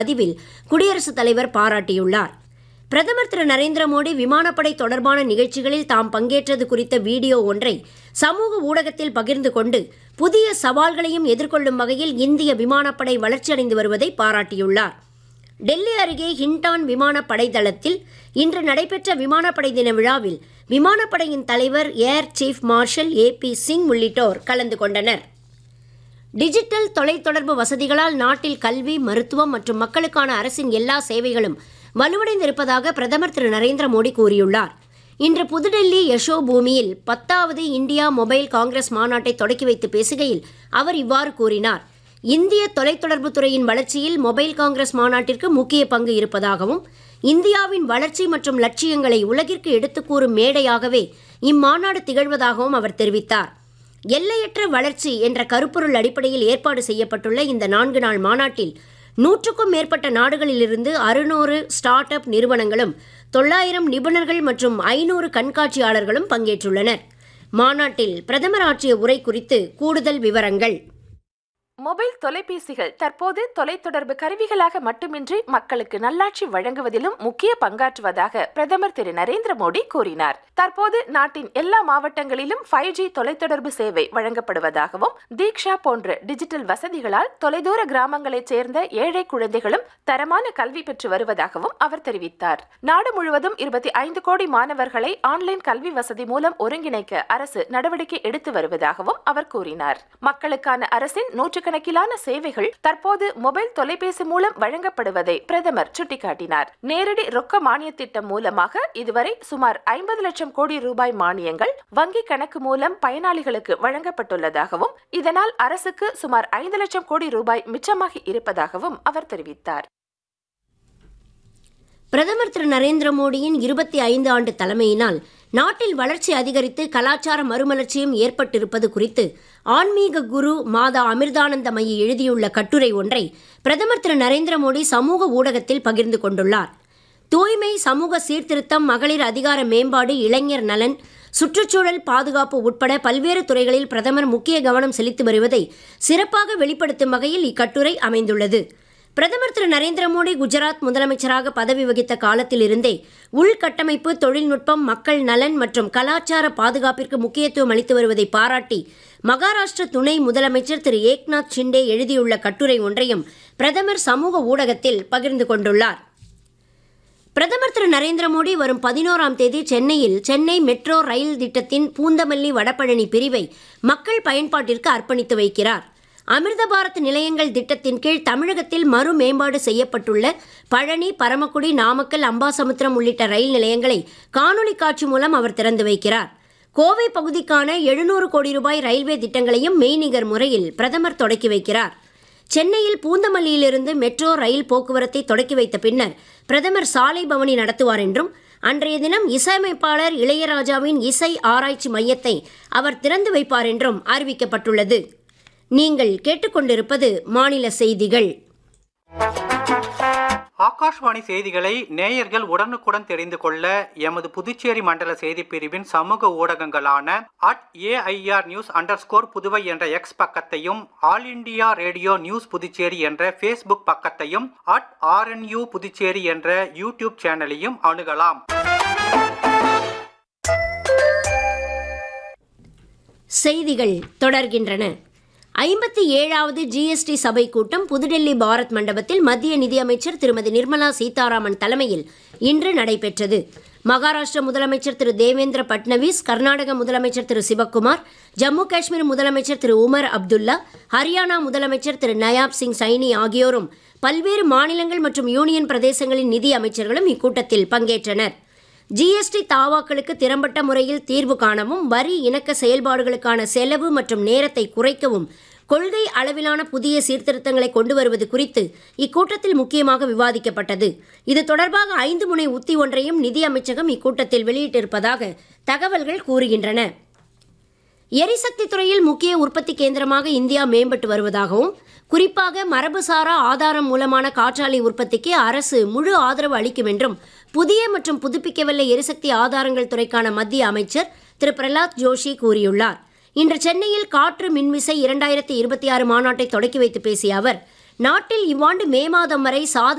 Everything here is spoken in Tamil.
பதிவில் குடியரசுத் தலைவர் பாராட்டியுள்ளார் பிரதமர் திரு நரேந்திர மோடி விமானப்படை தொடர்பான நிகழ்ச்சிகளில் தாம் பங்கேற்றது குறித்த வீடியோ ஒன்றை சமூக ஊடகத்தில் பகிர்ந்து கொண்டு புதிய சவால்களையும் எதிர்கொள்ளும் வகையில் இந்திய விமானப்படை வளர்ச்சியடைந்து வருவதை பாராட்டியுள்ளார் டெல்லி அருகே ஹிண்டான் விமானப்படை தளத்தில் இன்று நடைபெற்ற விமானப்படை தின விழாவில் விமானப்படையின் தலைவர் air chief marshal A P Singh உள்ளிட்டோர் கலந்து கொண்டனர் டிஜிட்டல் தொலைத்தொடர்பு வசதிகளால் நாட்டில் கல்வி மருத்துவம் மற்றும் மக்களுக்கான அரசின் எல்லா சேவைகளும் வலுவடைந்திருப்பதாக பிரதமர் திரு நரேந்திர மோடி கூறியுள்ளார் இன்று புதுடெல்லி யசோ பூமியில் பத்தாவது இந்தியா மொபைல் காங்கிரஸ் மாநாட்டை தொடக்கி வைத்து பேசுகையில் அவர் இவ்வாறு கூறினார் இந்திய தொலைத்தொடர்புத் துறையின் வளர்ச்சியில் மொபைல் காங்கிரஸ் மாநாட்டிற்கு முக்கிய பங்கு இருப்பதாகவும் இந்தியாவின் வளர்ச்சி மற்றும் லட்சியங்களை உலகிற்கு எடுத்துக் கூறும் மேடையாகவே இம்மாநாடு திகழ்வதாகவும் அவர் தெரிவித்தார் எல்லையற்ற வளர்ச்சி என்ற கருப்பொருள் அடிப்படையில் ஏற்பாடு செய்யப்பட்டுள்ள இந்த நான்கு நாள் மாநாட்டில் நூற்றுக்கும் மேற்பட்ட நாடுகளிலிருந்து அறுநூறு ஸ்டார்ட் அப் நிறுவனங்களும் தொள்ளாயிரம் நிபுணர்கள் மற்றும் ஐநூறு கண்காட்சியாளர்களும் பங்கேற்றுள்ளனர் மாநாட்டில் பிரதமர் ஆற்றிய உரை குறித்து கூடுதல் விவரங்கள் மொபைல் தொலைபேசிகள் தற்போது தொலைத்தொடர்பு கருவிகளாக மட்டுமின்றி மக்களுக்கு நல்லாட்சி வழங்குவதிலும் முக்கிய பங்காற்றுவதாக பிரதமர் திரு நரேந்திர மோடி கூறினார் தற்போது நாட்டின் எல்லா மாவட்டங்களிலும் ஃபைவ் ஜி தொலைத்தொடர்பு சேவை வழங்கப்படுவதாகவும் தீக்ஷா போன்ற டிஜிட்டல் வசதிகளால் தொலைதூர கிராமங்களைச் சேர்ந்த ஏழை குழந்தைகளும் தரமான கல்வி பெற்று வருவதாகவும் அவர் தெரிவித்தார் நாடு முழுவதும் இருபத்தி ஐந்து கோடி மாணவர்களை ஆன்லைன் கல்வி வசதி மூலம் ஒருங்கிணைக்க அரசு நடவடிக்கை எடுத்து வருவதாகவும் அவர் கூறினார் மக்களுக்கான அரசின் நூற்றுக்கணக்கான நூற்றுக்கணக்கிலான சேவைகள் தற்போது மொபைல் தொலைபேசி மூலம் வழங்கப்படுவதை பிரதமர் சுட்டிக்காட்டினார் நேரடி ரொக்க மானிய திட்டம் மூலமாக இதுவரை சுமார் ஐம்பது லட்சம் கோடி ரூபாய் மானியங்கள் வங்கி கணக்கு மூலம் பயனாளிகளுக்கு வழங்கப்பட்டுள்ளதாகவும் இதனால் அரசுக்கு சுமார் ஐந்து லட்சம் கோடி ரூபாய் மிச்சமாகி இருப்பதாகவும் அவர் தெரிவித்தார் பிரதமர் திரு நரேந்திர மோடியின் இருபத்தி ஐந்து ஆண்டு தலைமையினால் நாட்டில் வளர்ச்சி அதிகரித்து கலாச்சார மறுமலர்ச்சியும் ஏற்பட்டிருப்பது குறித்து ஆன்மீக குரு மாதா அமிர்தானந்தமயி எழுதியுள்ள கட்டுரை ஒன்றை பிரதமர் திரு நரேந்திர மோடி சமூக ஊடகத்தில் பகிர்ந்து கொண்டுள்ளார் தூய்மை சமூக சீர்திருத்தம் மகளிர் அதிகார மேம்பாடு இளைஞர் நலன் சுற்றுச்சூழல் பாதுகாப்பு உட்பட பல்வேறு துறைகளில் பிரதமர் முக்கிய கவனம் செலுத்தி வருவதை சிறப்பாக வெளிப்படுத்தும் வகையில் இக்கட்டுரை அமைந்துள்ளது பிரதமர் திரு நரேந்திர மோடி குஜராத் முதலமைச்சராக பதவி வகித்த காலத்திலிருந்தே உள்கட்டமைப்பு தொழில்நுட்பம் மக்கள் நலன் மற்றும் கலாச்சார பாதுகாப்பிற்கு முக்கியத்துவம் அளித்து வருவதை பாராட்டி மகாராஷ்டிர துணை முதலமைச்சர் திரு ஏக்நாத் ஷிண்டே எழுதியுள்ள கட்டுரை ஒன்றையும் பிரதமர் சமூக ஊடகத்தில் பகிர்ந்து கொண்டுள்ளார் பிரதமர் திரு நரேந்திர மோடி வரும் பதினோராம் தேதி சென்னையில் சென்னை மெட்ரோ ரயில் திட்டத்தின் பூந்தமல்லி வடபழனி பிரிவை மக்கள் பயன்பாட்டிற்கு அர்ப்பணித்து வைக்கிறார் அமிர்த பாரத் நிலையங்கள் திட்டத்தின் கீழ் தமிழகத்தில் மறு மேம்பாடு செய்யப்பட்டுள்ள பழனி பரமக்குடி நாமக்கல் அம்பாசமுத்திரம் உள்ளிட்ட ரயில் நிலையங்களை காணொலி காட்சி மூலம் அவர் திறந்து வைக்கிறார் கோவை பகுதிக்கான எழுநூறு கோடி ரூபாய் ரயில்வே திட்டங்களையும் மெய்நிகர் முறையில் பிரதமர் தொடக்கி வைக்கிறார் சென்னையில் பூந்தமல்லியிலிருந்து மெட்ரோ ரயில் போக்குவரத்தை தொடக்கி வைத்த பின்னர் பிரதமர் சாலை பவனி நடத்துவார் என்றும் அன்றைய தினம் இசையமைப்பாளர் இளையராஜாவின் இசை ஆராய்ச்சி மையத்தை அவர் திறந்து வைப்பார் என்றும் அறிவிக்கப்பட்டுள்ளது நீங்கள் கேட்டுக்கொண்டிருப்பது மாநில செய்திகள் ஆகாஷ்வாணி செய்திகளை நேயர்கள் உடனுக்குடன் தெரிந்து கொள்ள எமது புதுச்சேரி மண்டல செய்தி பிரிவின் சமூக ஊடகங்களான at A I R news under Puduvai என்ற எக்ஸ் பக்கத்தையும் all India radio news Puducherry என்ற ஃபேஸ்புக் பக்கத்தையும் அட் ஆர்என்யூ புதுச்சேரி என்ற யூடியூப் சேனலையும் அணுகலாம் செய்திகள் தொடர்கின்றன ஐம்பத்தி ஏழாவது ஜிஎஸ்டி சபை கூட்டம் புதுடெல்லி பாரத் மண்டபத்தில் மத்திய நிதியமைச்சர் திருமதி நிர்மலா சீதாராமன் தலைமையில் இன்று நடைபெற்றது மகாராஷ்டிர முதலமைச்சர் திரு தேவேந்திர பட்னவிஸ் கர்நாடக முதலமைச்சர் திரு சிவக்குமார் ஜம்மு காஷ்மீர் முதலமைச்சர் திரு உமர் அப்துல்லா ஹரியானா முதலமைச்சர் திரு நயாப் சிங் சைனி ஆகியோரும் பல்வேறு மாநிலங்கள் மற்றும் யூனியன் பிரதேசங்களின் நிதி அமைச்சர்களும் இக்கூட்டத்தில் பங்கேற்றனர் ஜிஎஸ்டி தாவாக்களுக்கு திறம்பட்ட முறையில் தீர்வு காணவும் வரி இணக்க செயல்பாடுகளுக்கான செலவு மற்றும் நேரத்தை குறைக்கவும் கொள்கை அளவிலான புதிய சீர்திருத்தங்களை கொண்டு வருவது குறித்து இக்கூட்டத்தில் முக்கியமாக விவாதிக்கப்பட்டது இது தொடர்பாக ஐந்து முனை உத்தி ஒன்றையும் நிதி அமைச்சகம் இக்கூட்டத்தில் வெளியிட்டிருப்பதாக தகவல்கள் கூறுகின்றன எரிசக்தி துறையில் முக்கிய உற்பத்தி கேந்திரமாக இந்தியா மேம்பட்டு வருவதாகவும் குறிப்பாக மரபுசாரா ஆதாரம் மூலமான காற்றாலை உற்பத்திக்கு அரசு முழு ஆதரவு அளிக்கும் என்றும் புதிய மற்றும் புதுப்பிக்கவல்ல எரிசக்தி ஆதாரங்கள் துறைக்கான மத்திய அமைச்சர் திரு பிரலாத் ஜோஷி கூறியுள்ளார் இன்று சென்னையில் காற்று மின்விசை இரண்டாயிரத்தி இருபத்தி ஆறு மாநாட்டை தொடக்கி வைத்து பேசிய அவர் நாட்டில் இவ்வாண்டு மே மாதம் வரை சாதனை